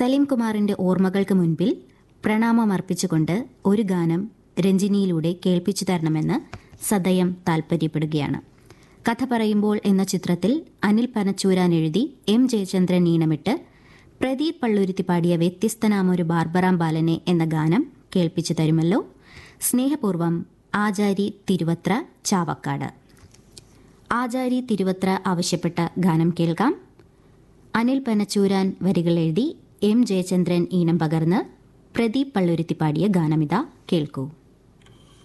സലീം കുമാറിന്റെ ഓർമ്മകൾക്ക് മുൻപിൽ പ്രണാമമർപ്പിച്ചുകൊണ്ട് ഒരു ഗാനം രഞ്ജിനിയിലൂടെ കേൾപ്പിച്ചു തരണമെന്ന് സദയം താൽപ്പര്യപ്പെടുകയാണ് കഥ പറയുമ്പോൾ എന്ന ചിത്രത്തിൽ അനിൽ പനച്ചൂരാൻ എഴുതി എം ജയചന്ദ്രൻ ഈണമിട്ട് പ്രദീപ് പള്ളുരുത്തി പാടിയ വ്യത്യസ്തനാമൊരു ബാർബറാം ബാലനെ എന്ന ഗാനം കേൾപ്പിച്ചു തരുമല്ലോ സ്നേഹപൂർവം ആചാരി തിരുവത്ര ചാവക്കാട് ആചാരി തിരുവത്ര ആവശ്യപ്പെട്ട ഗാനം കേൾക്കാം അനിൽ പനച്ചൂരാൻ വരികൾ എഴുതി എം ജയചന്ദ്രൻ ഈണം പകർന്ന് പ്രദീപ് പള്ളുരുത്തി പാടിയ ഗാനമിത കേൾക്കൂ